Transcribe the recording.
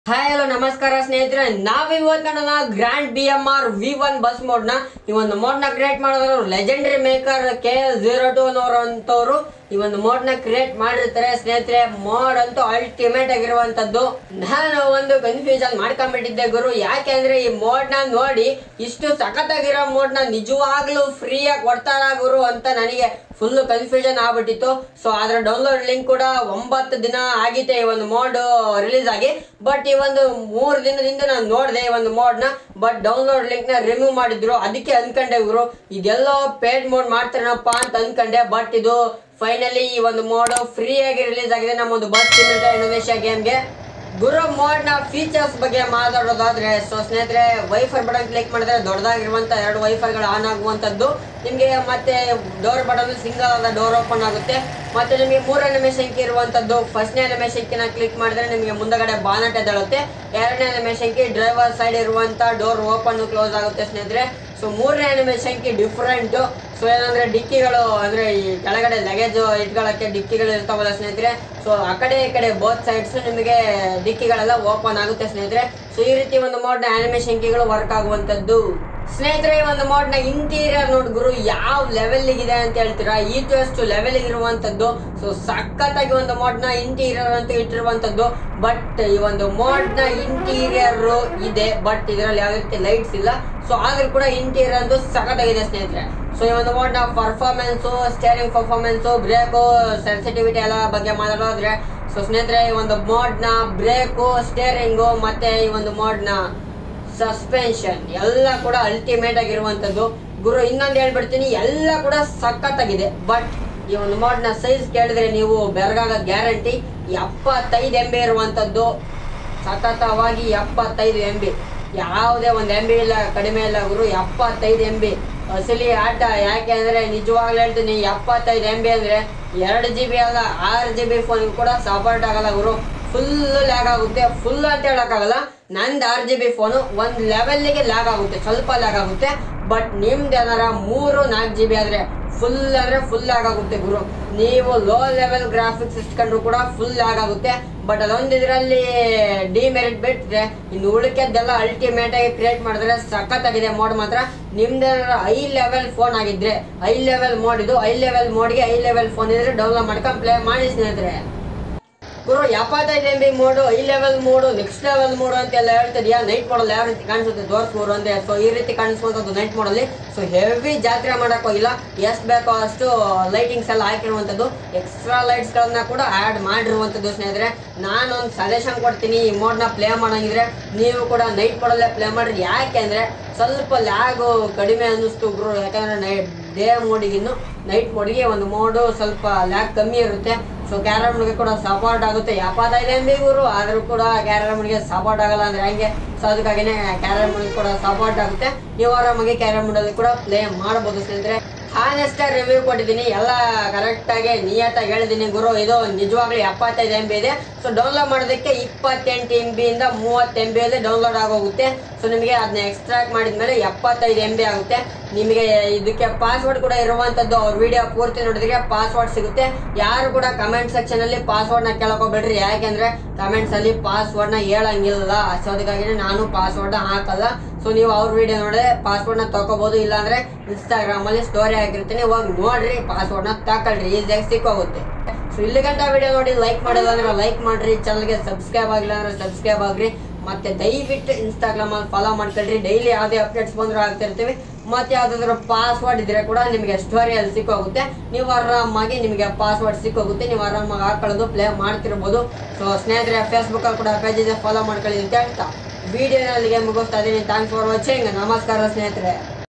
hi hello ನಮಸ್ಕಾರ ಸ್ನೇಹಿತರೆ ನಾವ್ ಇವತ್ತು ನೋಡೋಣ grand B M R V one bus mod ನ ಈ ಒಂದು ಮೋಡ್ ನ ಕ್ರಿಯೇಟ್ ಮಾಡಿದ್ರು legendary maker K zero two ಅಂತವ್ರು ಈ ಒಂದು ಮೋಡ್ ನ ಕ್ರಿಯೇಟ್ ಮಾಡಿರ್ತಾರೆ ಸ್ನೇಹಿತರೆ ಮೋಡ್ ಅಂತೂ ಅಲ್ಟಿಮೇಟ್ ಆಗಿರುವಂತದ್ದು ನಾನು ಒಂದು ಕನ್ಫ್ಯೂಷನ್ ಮಾಡ್ಕೊಂಡ್ಬಿಟ್ಟಿದ್ದೆ ಗುರು ಯಾಕೆಂದ್ರೆ ಈ ಮೋಡ್ ನ ನೋಡಿ ಇಷ್ಟು ಸಖತ್ತಾಗಿರೋ ಮೋಡ್ ನ ನಿಜವಾಗ್ಲೂ ಫ್ರೀಯಾಗಿ ಕೊಡ್ತಾರ ಗುರು ಅಂತ ನನಗೆ ಫುಲ್ ಕನ್ಫ್ಯೂಷನ್ ಆಗ್ಬಿಟ್ಟಿತ್ತು ಸೊ ಅದರ ಡೌನ್ಲೋಡ್ ಲಿಂಕ್ ಕೂಡ ಒಂಬತ್ತು ದಿನ ಆಗಿತ್ತೆ ಈ ಒಂದು ಮೋಡ್ ರಿಲೀಸ್ ಆಗಿ ಬಟ್ ಈ ಒಂದು ಮೂರು ದಿನದಿಂದ ನಾನು ನೋಡಿದೆ ಈ ಒಂದು ಮೋಡ್ ನ ಬಟ್ ಡೌನ್ಲೋಡ್ ಲಿಂಕ್ ನ ರಿಮೂವ್ ಮಾಡಿದ್ರು ಅದಕ್ಕೆ ಅನ್ಕೊಂಡೆ ಇವರು ಇದೆಲ್ಲೋ ಪೇಡ್ ಮೋಡ್ ಮಾಡ್ತಾರನಪ್ಪ ಅಂತ ಅನ್ಕೊಂಡೆ ಬಟ್ ಇದು ಫೈನಲಿ ಈ ಒಂದು ಮೋಡ್ ಫ್ರೀ ಆಗಿ ರಿಲೀಸ್ ಆಗಿದೆ ನಮ್ಮ ಒಂದು ಬಸ್ ಇಂಡೋನೇಷ್ಯಾ ಗೇಮ್ಗೆ ಗುರು ಮೋಡ್ ನ ಫೀಚರ್ಸ್ ಬಗ್ಗೆ ಮಾತಾಡೋದಾದ್ರೆ ಸೊ ಸ್ನೇಹಿತರೆ ವೈಫೈ ಬಟನ್ ಕ್ಲಿಕ್ ಮಾಡಿದ್ರೆ ದೊಡ್ಡದಾಗಿರುವಂತ ಎರಡು ವೈಫೈಗಳು ಆನ್ ಆಗುವಂತದ್ದು ನಿಮಗೆ ಮತ್ತೆ ಡೋರ್ ಬಟನ್ ಸಿಂಗಲ್ ಆದ ಡೋರ್ ಓಪನ್ ಆಗುತ್ತೆ ಮತ್ತೆ ನಿಮಗೆ ಮೂರನೇ ಸಂಖ್ಯೆ ಇರುವಂತದ್ದು ಫಸ್ಟ್ನೇ ನಿಮಿಷ ಸಂಖ್ಯೆನ ಕ್ಲಿಕ್ ಮಾಡಿದ್ರೆ ನಿಮಗೆ ಮುಂದಗಡೆ ಬಾನಟ್ ಎದ್ದೇಳುತ್ತೆ ಎರಡನೇ ನಿಮಿಷ ಸಂಖ್ಯೆ ಡ್ರೈವರ್ ಸೈಡ್ ಇರುವಂತ ಡೋರ್ ಓಪನ್ ಕ್ಲೋಸ್ ಆಗುತ್ತೆ ಸ್ನೇಹಿತರೆ ಸೊ ಮೂರನೇ ನಿಮಿಷ ಸಂಖ್ಯೆ ಡಿಫ್ರೆಂಟ್ ಸೊ ಏನಂದ್ರೆ ಡಿಕ್ಕಿಗಳು ಅಂದ್ರೆ ಈ ಕೆಳಗಡೆ ಲಗೇಜ್ ಇಟ್ಕೊಳ್ಳಕ್ಕೆ ಡಿಕ್ಕಿಗಳು ಇರ್ತಾವಲ್ಲ ಸ್ನೇಹಿತರೆ ಸೊ ಆ ಕಡೆ ಈ ಕಡೆ ಬೋತ್ ಸೈಡ್ಸ್ ನಿಮಗೆ ಡಿಕ್ಕಿಗಳೆಲ್ಲ ಓಪನ್ ಆಗುತ್ತೆ ಸ್ನೇಹಿತರೆ ಸೊ ಈ ರೀತಿ ಒಂದು ಮೋಡ್ ನ ಆನಿಮೇಷನ್ ಕೀಗಳು ವರ್ಕ್ ಆಗುವಂತದ್ದು ಸ್ನೇಹಿತರೆ ಈ ಒಂದು ಮೋಡ್ ನ ಇಂಟೀರಿಯರ್ ನೋಡ್ ಗುರು ಯಾವ ಲೆವೆಲ್ ಇದೆ ಅಂತ ಹೇಳ್ತೀರಾ ಈ ಟು ಅಷ್ಟು ಲೆವೆಲ್ ಇರುವಂತದ್ದು ಸೊ ಸಖತ್ತಾಗಿ ಒಂದು ಮೋಡ್ ನ ಇಂಟೀರಿಯರ್ ಅಂತ ಇಟ್ಟಿರುವಂತದ್ದು ಬಟ್ ಈ ಒಂದು ಮೋಡ್ ನ ಇಂಟೀರಿಯರ್ ಇದೆ ಬಟ್ ಇದರಲ್ಲಿ ಯಾವ ರೀತಿ ಲೈಟ್ಸ್ ಇಲ್ಲ ಸೊ ಆದ್ರೂ ಕೂಡ ಇಂಟೀರಿಯರ್ ಅಂತೂ ಸಖತ್ತಾಗಿದೆ ಸ್ನೇಹಿತರೆ ಸೊ ಈ ಒಂದು ಮೋಡ್ ನ performance steering performance brake sensitivity ಎಲ್ಲ ಬಗ್ಗೆ ಮಾತಾಡೋದ್ರೆ ಸೊ ಸ್ನೇಹಿತರೆ ಈ ಒಂದು ಮೋಡ್ ನ ಬ್ರೇಕು ಸ್ಟೇರಿಂಗು ಮತ್ತೆ ಈ ಒಂದು ಮೋಡ್ ನ ಸಸ್ಪೆನ್ಷನ್ ಎಲ್ಲ ಕೂಡ ಅಲ್ಟಿಮೇಟ್ ಆಗಿರುವಂತದ್ದು ಗುರು ಇನ್ನೊಂದು ಹೇಳ್ಬಿಡ್ತೀನಿ ಎಲ್ಲ ಕೂಡ ಸಖತ್ತಾಗಿದೆ ಬಟ್ ಈ ಒಂದು ಮೋಡ್ ನ ಸೈಜ್ ಕೇಳಿದ್ರೆ ನೀವು ಬೆರಗಾಗ ಗ್ಯಾರಂಟಿ ಎಪ್ಪತ್ತೈದು ಎಂ ಬಿ ಇರುವಂತದ್ದು ಸತತವಾಗಿ ಎಪ್ಪತ್ತೈದು ಎಂ ಬಿ ಯಾವುದೇ ಒಂದು ಎಂ ಬಿ ಇಲ್ಲ ಕಡಿಮೆ ಇಲ್ಲ ಗುರು ಎಪ್ಪತ್ತೈದು ಎಂ ಬಿ ಅಸಲಿ ಆಟ ಯಾಕೆ ಅಂದ್ರೆ ನಿಜವಾಗ್ಲೂ ಹೇಳ್ತೀನಿ ಎಪ್ಪತ್ತೈದು ಎಂ ಬಿ ಅಂದ್ರೆ ಎರಡು ಜಿ ಬಿ ಅಲ್ಲ ಆರು ಜಿ ಬಿ ಫೋನ್ ಕೂಡ ಸಪೋರ್ಟ್ ಆಗಲ್ಲ ಗುರು ಫುಲ್ ಲ್ಯಾಗ್ ಆಗುತ್ತೆ ಫುಲ್ ಅಂತ ಹೇಳಕ್ಕಾಗಲ್ಲ ನಂದು ಆರ್ ಜಿ ಬಿ ಫೋನು ಒಂದು ಲೆವೆಲ್ಗೆ ಲ್ಯಾಗ್ ಆಗುತ್ತೆ ಸ್ವಲ್ಪ ಲ್ಯಾಗ್ ಆಗುತ್ತೆ ಬಟ್ ನಿಮ್ದು ಏನಾರ ಮೂರು ನಾಲ್ಕು ಜಿ ಬಿ ಆದರೆ ಫುಲ್ ಅಂದರೆ ಫುಲ್ ಆಗುತ್ತೆ ಗುರು ನೀವು ಲೋ ಲೆವೆಲ್ ಗ್ರಾಫಿಕ್ಸ್ ಇಟ್ಕೊಂಡ್ರು ಕೂಡ ಫುಲ್ ಆಗುತ್ತೆ ಬಟ್ ಅದೊಂದು ಇದರಲ್ಲಿ ಡಿಮೆರಿಟ್ ಬಿಟ್ಟರೆ ಇನ್ನು ಉಳಿಕೆದ್ದೆಲ್ಲ ಅಲ್ಟಿಮೇಟ್ ಆಗಿ ಕ್ರಿಯೇಟ್ ಮಾಡಿದ್ರೆ ಸಖತ್ತಾಗಿದೆ ಮೋಡ್ ಮಾತ್ರ ನಿಮ್ದೇನಾರ ಐ ಲೆವೆಲ್ ಫೋನ್ ಆಗಿದ್ರೆ ಐ ಲೆವೆಲ್ ಮೋಡ್ ಇದು ಐ ಲೆವೆಲ್ ಮೋಡ್ಗೆ ಐ ಲೆವೆಲ್ ಫೋನ್ ಇದ್ರೆ ಡೌನ್ಲೋಡ್ ಮಾಡ್ಕೊಂಡು ಪ್ಲೇ ಮಾಡಿ ಸ್ನೇಹಿತರೆ ಗುರು ಎಪ್ಪತ್ತೈದು M B mod high level mod next level mod ಅಂತ ಎಲ್ಲ ಹೇಳ್ತಿದ್ಯಾ ನೈಟ್ ಮಾಡಲ್ ಯಾವ ರೀತಿ ಕಾಣಿಸುತ್ತೆ ತೋರಿಸ್ಬೋದು ಅಂದ್ರೆ ಸೊ ಈ ರೀತಿ ಕಾಣಿಸುವಂಥದ್ದು ನೈಟ್ ಮಾಡಲ್ಲಿ ಸೊ ಹೆವಿ ಜಾತ್ರೆ ಮಾಡಕ್ ಹೋಗಿಲ್ಲ ಎಷ್ಟು ಬೇಕೋ ಅಷ್ಟು ಲೈಟಿಂಗ್ಸ್ ಎಲ್ಲ ಹಾಕಿರುವಂಥದ್ದು ಎಕ್ಸ್ಟ್ರಾ ಲೈಟ್ಸ್ಗಳನ್ನ ಕೂಡ ಆ್ಯಡ್ ಮಾಡಿರುವಂಥದ್ದು ಸ್ನೇಹಿತರೆ ನಾನೊಂದು ಸಜೆಷನ್ ಕೊಡ್ತೀನಿ ಈ ಮೋಡ್ನ ಪ್ಲೇ ಮಾಡಂಗಿದ್ರೆ ನೀವು ಕೂಡ ನೈಟ್ ಮಾಡಲ್ಲೇ ಪ್ಲೇ ಮಾಡ್ರಿ ಯಾಕೆಂದ್ರೆ ಸ್ವಲ್ಪ ಲ್ಯಾಗು ಕಡಿಮೆ ಅನ್ನಿಸ್ತು ಗುರು ಯಾಕಂದ್ರೆ ನೈ ಡೇ ಮೋಡಿಗಿನ್ನು ನೈಟ್ ಮೋಡಿಗೆ ಒಂದು ಮೋಡು ಸ್ವಲ್ಪ ಲ್ಯಾಗ್ ಕಮ್ಮಿ ಇರುತ್ತೆ ಸೊ ಕ್ಯಾರಮ್ಗೆ ಕೂಡ ಸಪೋರ್ಟ್ ಆಗುತ್ತೆ ಎಪ್ಪತ್ತೈದು ಎಂ ಬಿ ಗುರು ಆದರೂ ಕೂಡ ಕ್ಯಾರಮ್ಗೆ ಸಪೋರ್ಟ್ ಆಗಲ್ಲ ಅಂದ್ರೆ ಹಂಗೆ ಸೊ ಅದಕ್ಕಾಗಿನೇ ಕ್ಯಾರಮ್ಗೆ ಕೂಡ ಸಪೋರ್ಟ್ ಆಗುತ್ತೆ ನೀವು ಆರಾಮಾಗಿ ಕ್ಯಾರಮ್ ಕೂಡ ಪ್ಲೇ ಮಾಡ್ಬೋದು ಸ್ನೇಹಿತರೆ ಹಾನೆಸ್ಟ್ ರಿವ್ಯೂ ಕೊಟ್ಟಿದ್ದೀನಿ ಎಲ್ಲ ಕರೆಕ್ಟಾಗಿ ನಿಯತ್ತಾಗಿ ಹೇಳಿದ್ದೀನಿ ಗುರು ಇದು ನಿಜವಾಗ್ಲೂ ಎಪ್ಪತ್ತೈದು ಎಂ ಬಿ ಇದೆ ಸೊ ಡೌನ್ಲೋಡ್ ಮಾಡೋದಕ್ಕೆ ಇಪ್ಪತ್ತೆಂಟು ಎಂ ಬಿಯಿಂದ ಮೂವತ್ತು ಎಂ ಬಿಯಲ್ಲಿ ಡೌನ್ಲೋಡ್ ಆಗೋಗುತ್ತೆ ಸೊ ನಿಮಗೆ ಅದನ್ನ ಎಕ್ಸ್ಟ್ರಾಕ್ಟ್ ಮಾಡಿದ್ಮೇಲೆ ಎಪ್ಪತ್ತೈದು ಎಂ ಬಿ ಆಗುತ್ತೆ ನಿಮಗೆ ಇದಕ್ಕೆ ಪಾಸ್ವರ್ಡ್ ಕೂಡ ಇರುವಂಥದ್ದು ಅವ್ರ ವಿಡಿಯೋ ಪೂರ್ತಿ ನೋಡಿದ್ರೆ ಪಾಸ್ವರ್ಡ್ ಸಿಗುತ್ತೆ ಯಾರು ಕೂಡ ಕಮೆಂಟ್ ಸೆಕ್ಷನಲ್ಲಿ ಪಾಸ್ವರ್ಡ್ನ ಕೇಳಕೋಬೇಡ್ರಿ ಯಾಕೆಂದ್ರೆ ಕಮೆಂಟ್ಸ್ ಅಲ್ಲಿ ಪಾಸ್ವರ್ಡ್ನ ಹೇಳಂಗಿಲ್ಲ ಸೊ ಅದಕ್ಕಾಗಿ ನಾನು ಪಾಸ್ವರ್ಡ್ ಹಾಕಲ್ಲ ಸೊ ನೀವು ಅವ್ರ ವಿಡಿಯೋ ನೋಡಿದ್ರೆ ಪಾಸ್ವರ್ಡ್ನ ತಗೋಬಹುದು ಇಲ್ಲಾಂದ್ರೆ ಇನ್ಸ್ಟಾಗ್ರಾಮ್ ಅಲ್ಲಿ ಸ್ಟೋರಿ ಹಾಕಿರ್ತೀನಿ ಹೋಗಿ ನೋಡ್ರಿ ಪಾಸ್ವರ್ಡ್ನ ತಗೊಳ್ರಿ ಈಸಿಯಾಗಿ ಸಿಕ್ಕೋಗುತ್ತೆ ಸೊ ಇಲ್ಲಿ ಗಂಟ ವಿಡಿಯೋ ನೋಡಿ ಲೈಕ್ ಮಾಡೋದು ಅಂದ್ರೆ ಲೈಕ್ ಮಾಡ್ರಿ ಚಾನಲ್ಗೆ ಸಬ್ಸ್ಕ್ರೈಬ್ ಆಗಿಲ್ಲ ಅಂದ್ರೆ ಸಬ್ಸ್ಕ್ರೈಬ್ ಆಗ್ರಿ ಮತ್ತೆ ದಯವಿಟ್ಟು ಇನ್ಸ್ಟಾಗ್ರಾಮ್ ಅಲ್ಲಿ ಫಾಲೋ ಮಾಡ್ಕೊಳ್ರಿ ಡೈಲಿ ಯಾವುದೇ ಅಪ್ಡೇಟ್ಸ್ ಬಂದ್ರು ಆಗ್ತಿರ್ತೀವಿ ಮತ್ತೆ ಯಾವ್ದಾದ್ರು ಪಾಸ್ವರ್ಡ್ ಇದ್ರೆ ಕೂಡ ನಿಮಗೆ ಸ್ಟೋರಿಯಲ್ಲಿ ಸಿಕ್ಕೋಗುತ್ತೆ ನೀವು ಆರಾಮಾಗಿ ನಿಮಗೆ ಪಾಸ್ವರ್ಡ್ ಸಿಕ್ಕೋಗುತ್ತೆ ನೀವು ಆರಾಮಾಗಿ ಹಾಕೊಳ್ಳೋದು ಪ್ಲೇ ಮಾಡ್ತಿರ್ಬೋದು ಸೊ ಸ್ನೇಹಿತರೆ ಫೇಸ್ಬುಕ್ ಅಲ್ಲಿ ಕೂಡ ಪೇಜ್ ಇದೆ ಫಾಲೋ ಮಾಡ್ಕೊಳ್ಳಿ ಅಂತ ಹೇಳ್ತಾ ವಿಡಿಯೋನಲ್ಲಿಗೆ ಮುಗಿಸ್ತಾ ಇದ್ದೀನಿ ಥ್ಯಾಂಕ್ಸ್ ಫಾರ್ ವಾಚಿಂಗ್ ನಮಸ್ಕಾರ ಸ್ನೇಹಿತರೆ